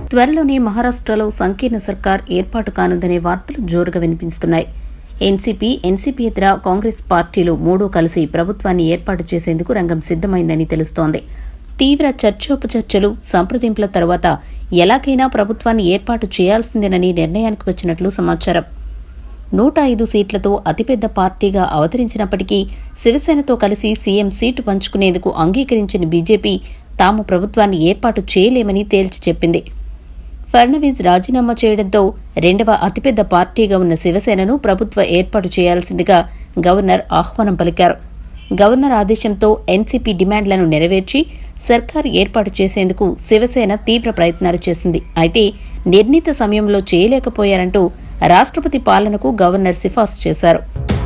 త్వరలోనే మహారాష్ట్రలో సంకీర్ణ సర్కార్ ఏర్పాటు కానుందనే వార్తలు జోరుగా వినిపిస్తున్నాయి ఎన్సీపీ ఎన్సీపీయేతర కాంగ్రెస్ పార్టీలు మూడూ కలిసి ప్రభుత్వాన్ని ఏర్పాటు చేసేందుకు రంగం సిద్దమైందని తెలుస్తోంది తీవ్ర చర్చోపచర్చలు సంప్రదింపుల తర్వాత ఎలాగైనా ప్రభుత్వాన్ని ఏర్పాటు చేయాల్సిందేనని నిర్ణయానికి వచ్చినట్లు సమాచారం నూట ఐదు సీట్లతో అతిపెద్ద పార్టీగా అవతరించినప్పటికీ శివసేనతో కలిసి సీఎం సీటు పంచుకునేందుకు అంగీకరించిన బీజేపీ తాము ప్రభుత్వాన్ని ఏర్పాటు చేయలేమని తేల్చి చెప్పింది ఫడ్నవీస్ రాజీనామా చేయడంతో రెండవ అతిపెద్ద పార్టీగా ఉన్న శివసేనను ప్రభుత్వ ఏర్పాటు చేయాల్సిందిగా గవర్నర్ ఆహ్వానం పలికారు గవర్నర్ ఆదేశంతో ఎన్సీపీ డిమాండ్లను నెరవేర్చి సర్కార్ ఏర్పాటు చేసేందుకు శివసేన తీవ్ర ప్రయత్నాలు చేసింది అయితే నిర్ణీత సమయంలో చేయలేకపోయారంటూ రాష్ట్రపతి పాలనకు గవర్నర్ సిఫార్సు చేశారు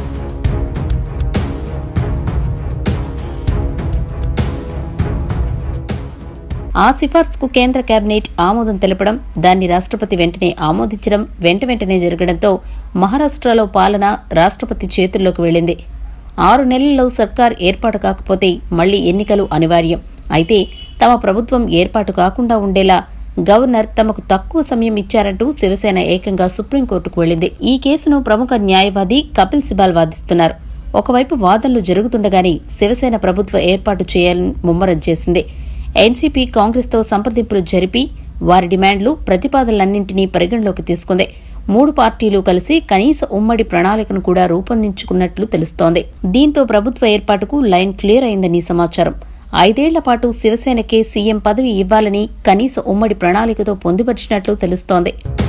ఆ సిఫార్సుకు కేంద్ర కేబినెట్ ఆమోదం తెలపడం దాన్ని రాష్ట్రపతి వెంటనే ఆమోదించడం వెంట వెంటనే జరగడంతో మహారాష్ట్రలో పాలన రాష్ట్రపతి చేతుల్లోకి వెళ్ళింది ఆరు నెలల్లో సర్కార్ ఏర్పాటు కాకపోతే మళ్లీ ఎన్నికలు అనివార్యం అయితే తమ ప్రభుత్వం ఏర్పాటు కాకుండా ఉండేలా గవర్నర్ తమకు తక్కువ సమయం ఇచ్చారంటూ శివసేన ఏకంగా సుప్రీంకోర్టుకు వెళ్లింది ఈ కేసును ప్రముఖ న్యాయవాది కపిల్ సిబాల్ వాదిస్తున్నారు ఒకవైపు వాదనలు జరుగుతుండగానే శివసేన ప్రభుత్వ ఏర్పాటు చేయాలని ముమ్మరం చేసింది ఎన్సీపీ కాంగ్రెస్తో సంప్రదింపులు జరిపి వారి డిమాండ్లు ప్రతిపాదనలన్నింటినీ పరిగణలోకి తీసుకుంది మూడు పార్టీలు కలిసి కనీస ఉమ్మడి ప్రణాళికను కూడా రూపొందించుకున్నట్లు తెలుస్తోంది దీంతో ప్రభుత్వ ఏర్పాటుకు లైన్ క్లియర్ అయిందని సమాచారం ఐదేళ్ల పాటు శివసేనకే సీఎం పదవి ఇవ్వాలని కనీస ఉమ్మడి ప్రణాళికతో పొందుపరిచినట్లు తెలుస్తోంది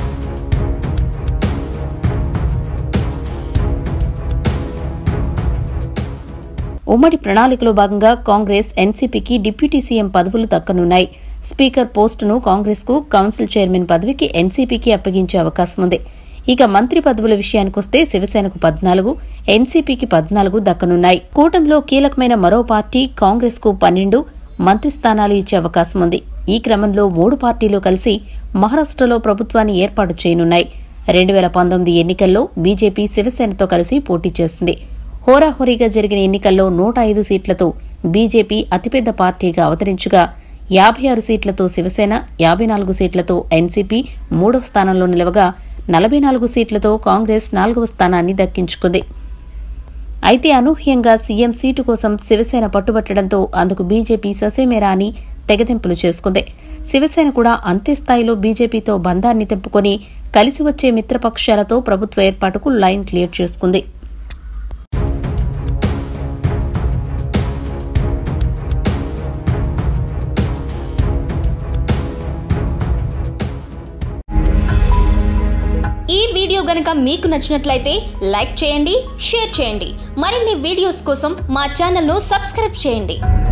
ఉమ్మడి ప్రణాళికలో భాగంగా కాంగ్రెస్ ఎన్సీపీకి డిప్యూటీ సీఎం పదవులు దక్కనున్నాయి స్పీకర్ పోస్టును కాంగ్రెస్కు కౌన్సిల్ చైర్మన్ పదవికి ఎన్సీపీకి అప్పగించే అవకాశం ఉంది ఇక మంత్రి పదవుల విషయానికొస్తే శివసేనకు పద్నాలుగు ఎన్సీపీకి పద్నాలుగు దక్కనున్నాయి కూటమిలో కీలకమైన మరో పార్టీ కాంగ్రెస్కు పన్నెండు మంత్రి స్థానాలు ఇచ్చే అవకాశం ఉంది ఈ క్రమంలో మూడు పార్టీలు కలిసి మహారాష్ట్రలో ప్రభుత్వాన్ని ఏర్పాటు చేయనున్నాయి రెండు వేల పంతొమ్మిది ఎన్నికల్లో బీజేపీ శివసేనతో కలిసి పోటీ చేసింది హోరాహోరీగా జరిగిన ఎన్నికల్లో నూట ఐదు సీట్లతో బీజేపీ అతిపెద్ద పార్టీగా అవతరించగా యాభై ఆరు సీట్లతో శివసేన యాభై నాలుగు సీట్లతో ఎన్సీపీ మూడవ స్థానంలో నిలవగా నలభై నాలుగు సీట్లతో కాంగ్రెస్ నాలుగవ స్థానాన్ని దక్కించుకుంది అయితే అనూహ్యంగా సీఎం సీటు కోసం శివసేన పట్టుబట్టడంతో అందుకు బీజేపీ ససేమేరా అని తెగదెంపులు చేసుకుంది శివసేన కూడా అంతే స్థాయిలో బీజేపీతో బంధాన్ని తెంపుకొని కలిసి వచ్చే మిత్రపక్షాలతో ప్రభుత్వ ఏర్పాటుకు లైన్ క్లియర్ చేసుకుంది ఈ వీడియో గనక మీకు నచ్చినట్లయితే లైక్ చేయండి షేర్ చేయండి మరిన్ని వీడియోస్ కోసం మా ఛానల్ను సబ్స్క్రైబ్ చేయండి